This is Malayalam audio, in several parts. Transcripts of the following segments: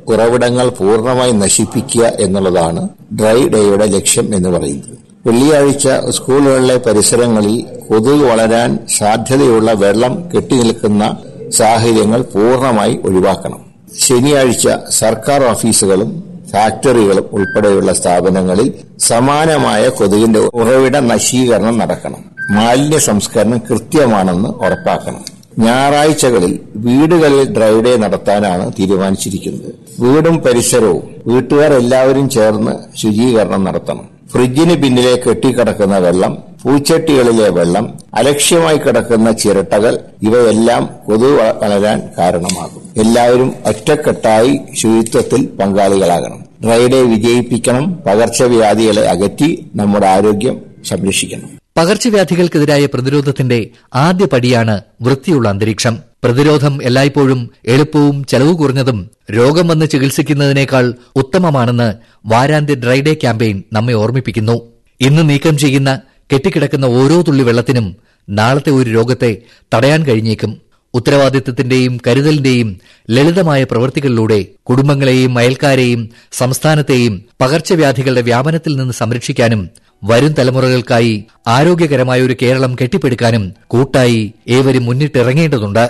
ഉറവിടങ്ങൾ പൂർണ്ണമായി നശിപ്പിക്കുക എന്നുള്ളതാണ് ഡ്രൈ ഡേയുടെ ലക്ഷ്യം എന്ന് പറയുന്നത് വെള്ളിയാഴ്ച സ്കൂളുകളിലെ പരിസരങ്ങളിൽ കൊതുക് വളരാൻ സാധ്യതയുള്ള വെള്ളം കെട്ടിനിൽക്കുന്ന സാഹചര്യങ്ങൾ പൂർണ്ണമായി ഒഴിവാക്കണം ശനിയാഴ്ച സർക്കാർ ഓഫീസുകളും ഫാക്ടറികളും ഉൾപ്പെടെയുള്ള സ്ഥാപനങ്ങളിൽ സമാനമായ കൊതുകിന്റെ ഉറവിട നശീകരണം നടക്കണം മാലിന്യ സംസ്കരണം കൃത്യമാണെന്ന് ഉറപ്പാക്കണം ഞായറാഴ്ചകളിൽ വീടുകളിൽ ഡ്രൈ ഡേ നടത്താനാണ് തീരുമാനിച്ചിരിക്കുന്നത് വീടും പരിസരവും വീട്ടുകാർ എല്ലാവരും ചേർന്ന് ശുചീകരണം നടത്തണം ഫ്രിഡ്ജിന് പിന്നിലെ കെട്ടിക്കിടക്കുന്ന വെള്ളം പൂച്ചട്ടികളിലെ വെള്ളം അലക്ഷ്യമായി കിടക്കുന്ന ചിരട്ടകൾ ഇവയെല്ലാം കൊതുക് വളരാൻ കാരണമാകും എല്ലാവരും ഒറ്റക്കെട്ടായി ശുചിത്വത്തിൽ പങ്കാളികളാകണം ഡ്രൈ ഡേ വിജയിപ്പിക്കണം പകർച്ചവ്യാധികളെ അകറ്റി നമ്മുടെ ആരോഗ്യം സംരക്ഷിക്കണം പകർച്ചവ്യാധികൾക്കെതിരായ പ്രതിരോധത്തിന്റെ ആദ്യ പടിയാണ് വൃത്തിയുള്ള അന്തരീക്ഷം പ്രതിരോധം എല്ലായ്പ്പോഴും എളുപ്പവും ചെലവ് കുറഞ്ഞതും രോഗം വന്ന് ചികിത്സിക്കുന്നതിനേക്കാൾ ഉത്തമമാണെന്ന് വാരാന്ത്യ ഡ്രൈഡേ ക്യാമ്പയിൻ നമ്മെ ഓർമ്മിപ്പിക്കുന്നു ഇന്ന് നീക്കം ചെയ്യുന്ന കെട്ടിക്കിടക്കുന്ന ഓരോ തുള്ളി വെള്ളത്തിനും നാളത്തെ ഒരു രോഗത്തെ തടയാൻ കഴിഞ്ഞേക്കും ഉത്തരവാദിത്തത്തിന്റെയും കരുതലിന്റെയും ലളിതമായ പ്രവൃത്തികളിലൂടെ കുടുംബങ്ങളെയും അയൽക്കാരെയും സംസ്ഥാനത്തെയും പകർച്ചവ്യാധികളുടെ വ്യാപനത്തിൽ നിന്ന് സംരക്ഷിക്കാനും വരും തലമുറകൾക്കായി ആരോഗ്യകരമായ ഒരു കേരളം കെട്ടിപ്പടുക്കാനും കൂട്ടായി ഏവരും മുന്നിട്ടിറങ്ങേണ്ടതുണ്ട്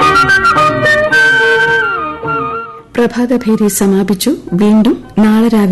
പ്രഭാതഭേരി സമാപിച്ചു വീണ്ടും നാളെ രാവിലെ